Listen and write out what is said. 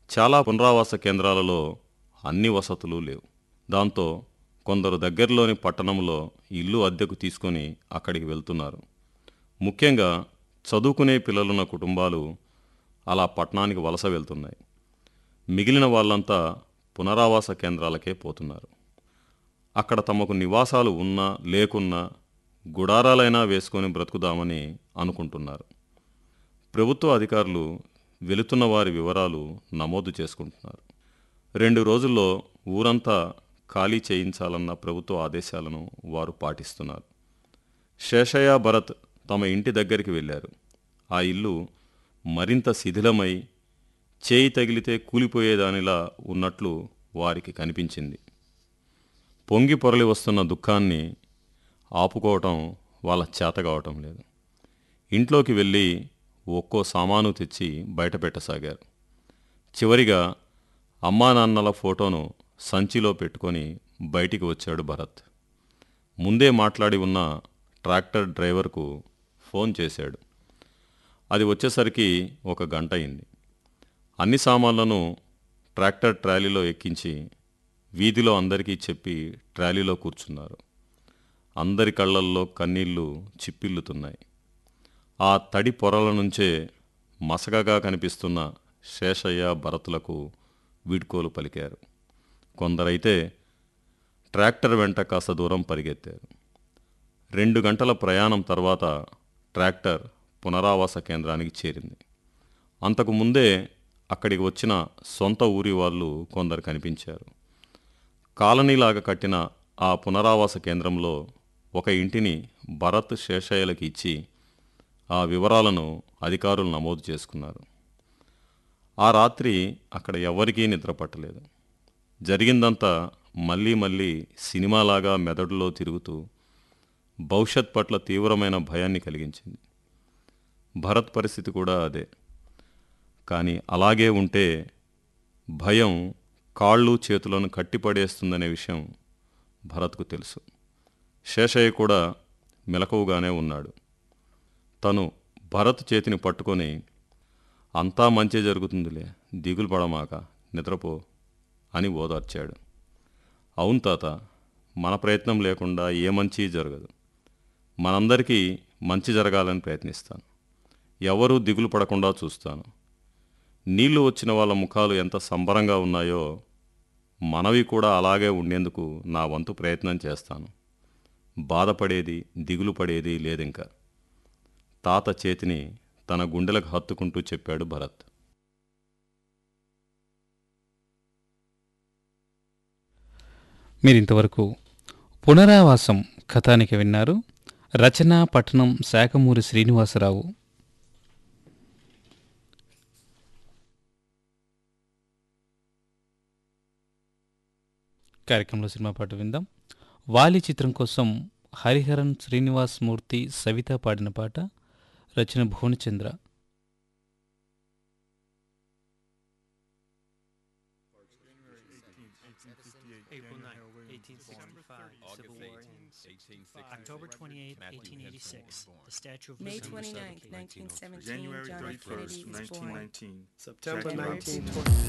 చాలా పునరావాస కేంద్రాలలో అన్ని వసతులు లేవు దాంతో కొందరు దగ్గరలోని పట్టణంలో ఇల్లు అద్దెకు తీసుకొని అక్కడికి వెళ్తున్నారు ముఖ్యంగా చదువుకునే పిల్లలున్న కుటుంబాలు అలా పట్టణానికి వలస వెళ్తున్నాయి మిగిలిన వాళ్ళంతా పునరావాస కేంద్రాలకే పోతున్నారు అక్కడ తమకు నివాసాలు ఉన్నా లేకున్నా గుడారాలైనా వేసుకొని బ్రతుకుదామని అనుకుంటున్నారు ప్రభుత్వ అధికారులు వెళుతున్న వారి వివరాలు నమోదు చేసుకుంటున్నారు రెండు రోజుల్లో ఊరంతా ఖాళీ చేయించాలన్న ప్రభుత్వ ఆదేశాలను వారు పాటిస్తున్నారు శేషయ్య భరత్ తమ ఇంటి దగ్గరికి వెళ్ళారు ఆ ఇల్లు మరింత శిథిలమై చేయి తగిలితే కూలిపోయేదానిలా ఉన్నట్లు వారికి కనిపించింది పొంగి పొరలి వస్తున్న దుఃఖాన్ని ఆపుకోవటం వాళ్ళ చేత కావటం లేదు ఇంట్లోకి వెళ్ళి ఒక్కో సామాను తెచ్చి బయట పెట్టసాగారు చివరిగా అమ్మా నాన్నల ఫోటోను సంచిలో పెట్టుకొని బయటికి వచ్చాడు భరత్ ముందే మాట్లాడి ఉన్న ట్రాక్టర్ డ్రైవర్కు ఫోన్ చేశాడు అది వచ్చేసరికి ఒక గంట అయింది అన్ని సామాన్లను ట్రాక్టర్ ట్రాలీలో ఎక్కించి వీధిలో అందరికీ చెప్పి ట్రాలీలో కూర్చున్నారు అందరి కళ్ళల్లో కన్నీళ్లు చిప్పిల్లుతున్నాయి ఆ తడి పొరల నుంచే మసకగా కనిపిస్తున్న శేషయ్య భరతులకు వీడ్కోలు పలికారు కొందరైతే ట్రాక్టర్ వెంట కాస్త దూరం పరిగెత్తారు రెండు గంటల ప్రయాణం తర్వాత ట్రాక్టర్ పునరావాస కేంద్రానికి చేరింది అంతకు ముందే అక్కడికి వచ్చిన సొంత ఊరి వాళ్ళు కొందరు కనిపించారు కాలనీలాగా కట్టిన ఆ పునరావాస కేంద్రంలో ఒక ఇంటిని భరత్ శేషయ్యలకి ఇచ్చి ఆ వివరాలను అధికారులు నమోదు చేసుకున్నారు ఆ రాత్రి అక్కడ ఎవరికీ నిద్ర పట్టలేదు జరిగిందంతా మళ్ళీ మళ్ళీ సినిమాలాగా మెదడులో తిరుగుతూ భవిష్యత్ పట్ల తీవ్రమైన భయాన్ని కలిగించింది భరత్ పరిస్థితి కూడా అదే కానీ అలాగే ఉంటే భయం కాళ్ళు చేతులను కట్టిపడేస్తుందనే విషయం భరత్కు తెలుసు శేషయ్య కూడా మెలకువగానే ఉన్నాడు తను భరత్ చేతిని పట్టుకొని అంతా మంచి జరుగుతుందిలే దిగులు పడమాక నిద్రపో అని ఓదార్చాడు అవును తాత మన ప్రయత్నం లేకుండా ఏ మంచి జరగదు మనందరికీ మంచి జరగాలని ప్రయత్నిస్తాను ఎవరూ దిగులు పడకుండా చూస్తాను నీళ్లు వచ్చిన వాళ్ళ ముఖాలు ఎంత సంబరంగా ఉన్నాయో మనవి కూడా అలాగే ఉండేందుకు నా వంతు ప్రయత్నం చేస్తాను బాధపడేది దిగులు పడేది లేదింకా తాత చేతిని తన గుండెలకు హత్తుకుంటూ చెప్పాడు భరత్ మీరింతవరకు పునరావాసం కథానిక విన్నారు రచన పట్టణం శాఖమూరి శ్రీనివాసరావు కార్యక్రమంలో సినిమా పాట విందాం వాలి చిత్రం కోసం హరిహరన్ శ్రీనివాస్ మూర్తి సవిత పాడిన పాట రచన Bhuvanachandra April 9, 1865, Civil War ends. October 28, 1886, the Statue of May Liberty was 29, dedicated. 1917, January John F. 31st, Kennedy was born. 1919. September January 1920.